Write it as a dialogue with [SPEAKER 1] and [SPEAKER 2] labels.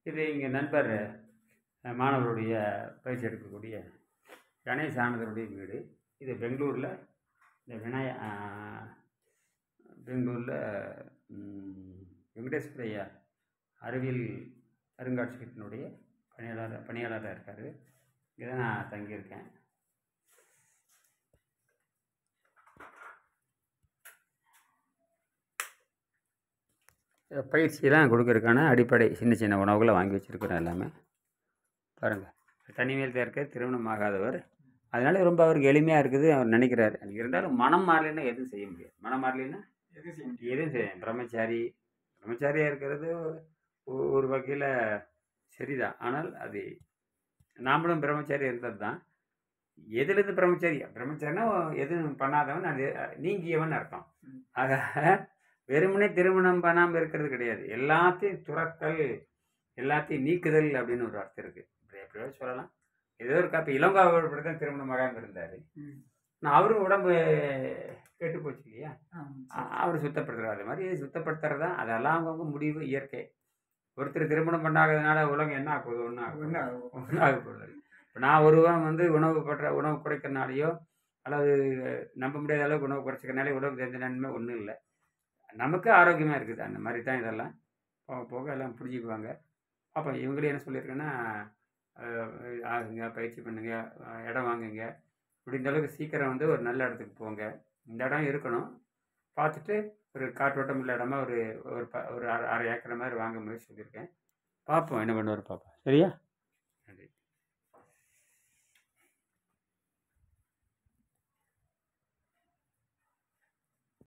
[SPEAKER 1] இது இங்கே நண்பர் அஹ், மாணவருடைய பயிற்சி எடுக்கக்கூடிய கணேஷ் ஆனந்தருடைய வீடு இது பெங்களூரில் இந்த விநாய அஹ், பெங்களூரில் ம், வெங்கடேஸ்வரையா அறிவியல் அருங்காட்சியகத்தினுடைய பணியாளர் பணியாளராக இருக்கார் இங்கே தான் நான் தங்கியிருக்கேன் பயிற்சியெல்லாம் கொடுக்கறதுக்கான அடிப்படை சின்ன சின்ன உணவுகளை வாங்கி வச்சுருக்கிறோம் எல்லாமே பாருங்கள் தனிமையில் இருக்க திருமணம் ஆகாதவர் அதனால ரொம்ப அவருக்கு எளிமையாக இருக்குது அவர் நினைக்கிறாரு இருந்தாலும் மனம் மாறலைன்னா எதுவும் செய்ய முடியாது மனம் மாறலைன்னா
[SPEAKER 2] எதுவும் செய்ய முடியாது.
[SPEAKER 1] எதுவும் செய்ய பிரம்மச்சாரி பிரம்மச்சாரியாக இருக்கிறது ஒ- ஒரு வகையில் சரிதான் ஆனால் அது நாமளும் பிரம்மச்சாரி இருந்தது தான் எதுலேருந்து பிரம்மச்சாரி பிரம்மச்சாரினா எதுவும் பண்ணாதவன் அது நீங்கியவன் அர்த்தம்
[SPEAKER 2] ம்.
[SPEAKER 1] ஆக வெறுமனே திருமணம் பண்ணாமல் இருக்கிறது கிடையாது எல்லாத்தையும் துறத்தல் எல்லாத்தையும் நீக்குதல் அப்படின்னு ஒரு அர்த்தம் இருக்குது இப்படி எப்படியோ சொல்லலாம் ஏதோ ஒரு காப்பி இளங்காவல் தான் திருமணம் மகாம் இருந்தார்
[SPEAKER 2] ம்.
[SPEAKER 1] நான் அவரும் உடம்பு கெட்டு போச்சு இல்லையா
[SPEAKER 2] ஆமா.
[SPEAKER 1] அ- அவர் சுத்தப்படுத்துறாரு அது மாதிரி சுத்தப்படுத்துறது தான் அதெல்லாம் அவங்கவுங்க முடிவு இயற்கை ஒருத்தர் திருமணம் பண்ணாததுனால உலகம் என்ன ஆகுது ஒன்றும்
[SPEAKER 2] ஒண்ணு
[SPEAKER 1] ஆகும்
[SPEAKER 2] ஆகும்.
[SPEAKER 1] ஒன்றும் ஆக போகிறது இப்போ நான் ஒருவன் வந்து உணவு பற்ற உணவு குறைக்கிறனாலையோ அல்லது நம்ப முடியாத அளவுக்கு உணவு குறைச்சிக்கிறனாலே உடம்பு தெரிஞ்ச நன்மை ஒன்றும் இல்லை நமக்கு ஆரோக்கியமாக இருக்குது அந்த மாதிரி தான் இதெல்லாம் போக போக எல்லாம் புரிஞ்சுக்குவாங்க அப்போ இவங்களே என்ன சொல்லியிருக்கேன்னா அஹ், ஆகுங்க பயிற்சி பண்ணுங்க அஹ், இடம் வாங்குங்க முடிந்த அளவுக்கு சீக்கிரம் வந்து ஒரு நல்ல இடத்துக்கு போங்க இந்த இடம் இருக்கணும் பார்த்துட்டு ஒரு காற்றோட்டம் உள்ள இடமா ஒரு ஒரு ப ஒரு அரை அரை ஏக்கர் மாதிரி வாங்க முயற்சி சொல்லியிருக்கேன் பார்ப்போம் என்ன பண்ணுவார் பார்ப்போம் சரியா